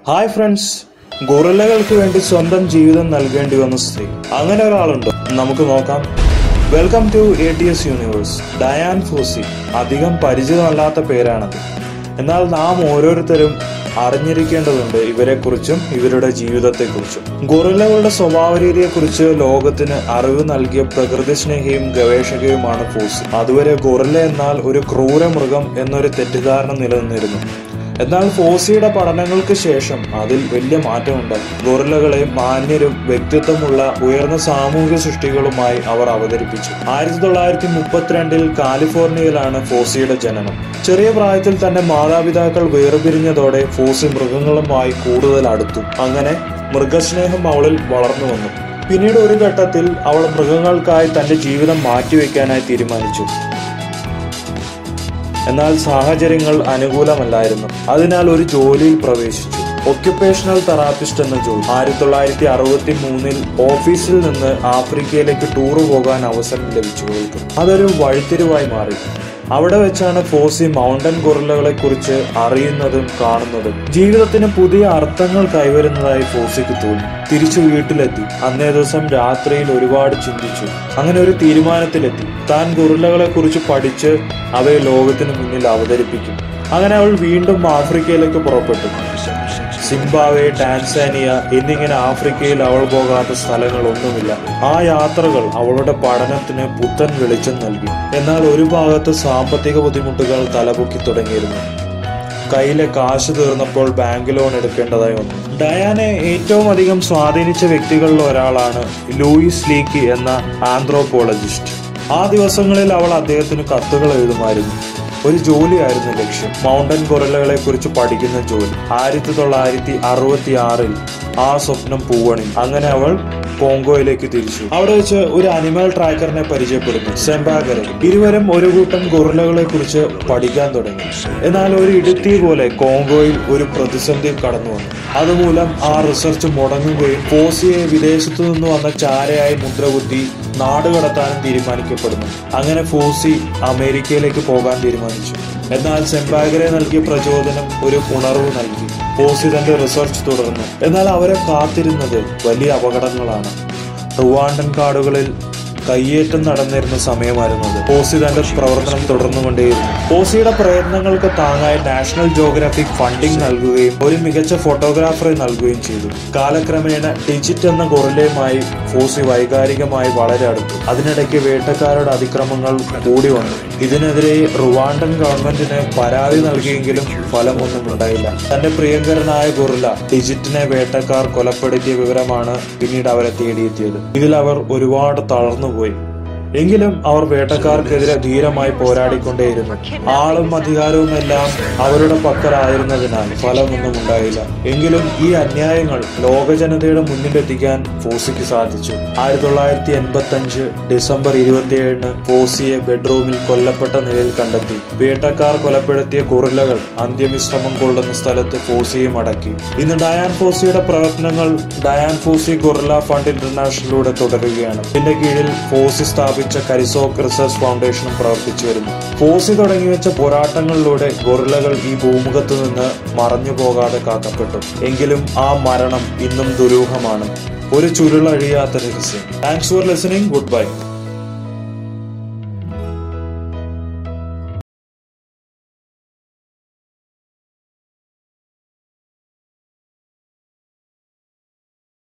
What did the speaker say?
hi friends ഗൊറില്ലകൾക്ക് വേണ്ടി സ്വന്തം ജീവിതം നൽകേണ്ടി വന്ന സ്ത്രീ അങ്ങനെ ഒരാളുണ്ടോ നമുക്ക് നോക്കാം welcome to A T S universe Dian Fossey അധികം പരിചിതമല്ലാത്ത പേരാണത് എന്നാൽ നാം ഓരോരുത്തരും അറിഞ്ഞിരിക്കേണ്ടതുണ്ട് ഇവരെക്കുറിച്ചും ഇവരുടെ ജീവിതത്തെക്കുറിച്ചും ഗൊറില്ലകളുടെ സ്വഭാവരീതിയെക്കുറിച്ച് ലോകത്തിന് അറിവ് നൽകിയ പ്രകൃതി സ്നേഹിയും ഗവേഷകയുമാണ് ഫോസി അതുവരെ ഗൊറില്ല എന്നാൽ ഒരു ക്രൂര മൃഗം എന്നൊരു തെറ്റിദ്ധാരണ നിലനിന്നിരുന്നു എന്നാൽ ഫോസിയുടെ പഠനങ്ങൾക്ക് ശേഷം അതിൽ വലിയ മാറ്റമുണ്ടായി ഗൊറില്ലകളെ മാന്യരും വ്യക്തിത്വമുള്ള ഉയർന്ന സാമൂഹിക സൃഷ്ടികളുമായി അവർ അവതരിപ്പിച്ചു ആയിരത്തി തൊള്ളായിരത്തി മുപ്പത്തിരണ്ടിൽ കാലിഫോർണിയയിലാണ് ഫോസിയുടെ ജനനം ചെറിയ പ്രായത്തിൽ തന്നെ മാതാപിതാക്കൾ വേർപിരിഞ്ഞതോടെ ഫോസി മൃഗങ്ങളുമായി കൂടുതൽ അടുത്തു അങ്ങനെ മൃഗസ്നേഹം അവളിൽ വളർന്നു വന്നു പിന്നീട് ഒരു ഘട്ടത്തിൽ അവൾ മൃഗങ്ങൾക്കായി തന്റെ ജീവിതം മാറ്റിവെക്കാനായി തീരുമാനിച്ചു എന്നാൽ സാഹചര്യങ്ങൾ അനുകൂലമല്ലായിരുന്നു അതിനാൽ ഒരു ജോലിയിൽ പ്രവേശിച്ചു ഒക്യുപ്പേഷണൽ തെറാപ്പിസ്റ്റ് എന്ന ജോലി ആയിരത്തി തൊള്ളായിരത്തി അറുപത്തി മൂന്നിൽ ഓഫീസിൽ നിന്ന് ആഫ്രിക്കയിലേക്ക് ടൂർ പോകാൻ അവസരം ലഭിച്ചു അവൾക്ക് അതൊരു വഴിത്തിരിവായി മാറി അവിടെ വെച്ചാണ് ഫോസി മൗണ്ടൻ ഗൊറില്ലകളെ കുറിച്ച് അറിയുന്നതും കാണുന്നതും ജീവിതത്തിന് പുതിയ അർത്ഥങ്ങൾ കൈവരുന്നതായി ഫോസിക്ക് തോന്നി തിരിച്ചു വീട്ടിലെത്തി അന്നേ ദിവസം രാത്രിയിൽ ഒരുപാട് ചിന്തിച്ചു അങ്ങനെ ഒരു തീരുമാനത്തിലെത്തി താൻ ഗൊറില്ലകളെ കുറിച്ച് പഠിച്ച് അവയെ ലോകത്തിന് മുന്നിൽ അവതരിപ്പിക്കും അങ്ങനെ അവൾ വീണ്ടും ആഫ്രിക്കയിലേക്ക് പുറപ്പെട്ടു സിംബാവെ ടാൻസാനിയ എന്നിങ്ങനെ ആഫ്രിക്കയിൽ അവൾ പോകാത്ത സ്ഥലങ്ങളൊന്നുമില്ല ആ യാത്രകൾ അവളുടെ പഠനത്തിന് പുത്തൻ വെളിച്ചം നൽകി എന്നാൽ ഒരു ഭാഗത്ത് സാമ്പത്തിക ബുദ്ധിമുട്ടുകൾ തലപൊക്കി തുടങ്ങിയിരുന്നു കയ്യിലെ കാശ് തീർന്നപ്പോൾ ബാങ്ക് ലോൺ എടുക്കേണ്ടതായി വന്നു ഡയാനെ ഏറ്റവും അധികം സ്വാധീനിച്ച വ്യക്തികളിൽ ഒരാളാണ് ലൂയിസ് ലീക്കി എന്ന ആന്ത്രോപോളജിസ്റ്റ് ആ ദിവസങ്ങളിൽ അവൾ അദ്ദേഹത്തിന് കത്തുകൾ എഴുതുമായിരുന്നു ഒരു ജോലിയായിരുന്നു ലക്ഷ്യം മൗണ്ടൻ ഗൊറില്ലകളെ കുറിച്ച് പഠിക്കുന്ന ജോലി ആയിരത്തി തൊള്ളായിരത്തി അറുപത്തി ആറിൽ ആ സ്വപ്നം പൂവണി അങ്ങനെ അവൾ കോങ്കോയിലേക്ക് തിരിച്ചു അവിടെ വെച്ച് ഒരു അനിമൽ ട്രാക്കറിനെ പരിചയപ്പെടുന്നു സെമ്പാഗരെ ഇരുവരും ഒരു കൂട്ടം ഗൊറില്ലകളെ കുറിച്ച് പഠിക്കാൻ തുടങ്ങി എന്നാൽ ഒരു ഇടുത്തി പോലെ കോങ്കോയിൽ ഒരു പ്രതിസന്ധി കടന്നു വന്നു അതുമൂലം ആ റിസർച്ച് മുടങ്ങുകയും ഫോസിയെ വിദേശത്തു നിന്ന് വന്ന ചാരയായി മുദ്രകുത്തി നാടുകടത്താനും തീരുമാനിക്കപ്പെടുന്നു അങ്ങനെ ഫോസി അമേരിക്കയിലേക്ക് പോകാൻ തീരുമാനിച്ചു എന്നാൽ സെമ്പാഗരെ നൽകിയ പ്രചോദനം ഒരു ഉണർവ് നൽകി ഫോസി തന്റെ റിസർച്ച് തുടർന്നു എന്നാൽ അവരെ കാത്തിരുന്നത് വലിയ അപകടങ്ങളാണ് റുവാണ്ടൻ കാടുകളിൽ കയ്യേറ്റം നടന്നിരുന്ന സമയമായിരുന്നു അത് ഫോസി തന്റെ പ്രവർത്തനം തുടർന്നുകൊണ്ടേയിരുന്നു ഫോസിയുടെ പ്രയത്നങ്ങൾക്ക് താങ്ങായി നാഷണൽ ജോഗ്രഫിക് ഫണ്ടിംഗ് നൽകുകയും ഒരു മികച്ച ഫോട്ടോഗ്രാഫറെ നൽകുകയും ചെയ്തു കാലക്രമേണ ഡിജിറ്റ് എന്ന ഗൊറില്ലയുമായി ഫോസി വൈകാരികമായി വളരെ അടുത്തു അതിനിടയ്ക്ക് വേട്ടക്കാരുടെ അതിക്രമങ്ങൾ കൂടി വന്നു ഇതിനെതിരെ റുവാണ്ടൻ ഗവൺമെന്റിന് പരാതി നൽകിയെങ്കിലും ഫലമൊന്നും ഉണ്ടായില്ല തന്റെ പ്രിയങ്കരനായ ഗൊറില്ല ഡിജിറ്റിനെ വേട്ടക്കാർ കൊലപ്പെടുത്തിയ വിവരമാണ് പിന്നീട് അവരെ തേടിയെത്തിയത് ഇതിൽ അവർ ഒരുപാട് തളർന്നുപോയി എങ്കിലും അവർ വേട്ടക്കാർക്കെതിരെ ധീരമായി പോരാടിക്കൊണ്ടേയിരുന്നു ആളും അധികാരവും എല്ലാം അവരുടെ പക്കലായിരുന്നതിനാൽ ഫലമൊന്നും ഉണ്ടായില്ല എങ്കിലും ഈ അന്യായങ്ങൾ ലോകജനതയുടെ മുന്നിലെത്തിക്കാൻ ഫോസിക്ക് സാധിച്ചു ആയിരത്തി തൊള്ളായിരത്തി എൺപത്തി അഞ്ച് ഡിസംബർ ഇരുപത്തിയേഴിന് ഫോസിയെ ബെഡ്റൂമിൽ കൊല്ലപ്പെട്ട നിലയിൽ കണ്ടെത്തി വേട്ടക്കാർ കൊലപ്പെടുത്തിയ കുറിലകൾ അന്ത്യവിശ്രമം കൊള്ളുന്ന സ്ഥലത്ത് ഫോസിയും അടക്കി ഇന്ന് ഡയാൻ ഫോസിയുടെ പ്രവർത്തനങ്ങൾ ഡയാൻ ഫോസി ഗൊറില്ല ഫണ്ട് ഇന്റർനാഷണലിലൂടെ തുടരുകയാണ് ഇതിന്റെ കീഴിൽ ഫോസി സ്ഥാപിച്ച കരിസോക്ക് റിസർച്ച് ഫൗണ്ടേഷനും പ്രവർത്തിച്ചു വരുന്നു ഫോസി തുടങ്ങിവെച്ച പോരാട്ടങ്ങളിലൂടെ ഗൊറില്ലകൾ ഈ ഭൂമുഖത്തു നിന്ന് മറഞ്ഞു പോകാതെ കാക്കപ്പെട്ടു എങ്കിലും ആ മരണം ഇന്നും ദുരൂഹമാണ് ഒരു ചുരുളഴിയാത്ത രഹസ്യം thanks for listening good bye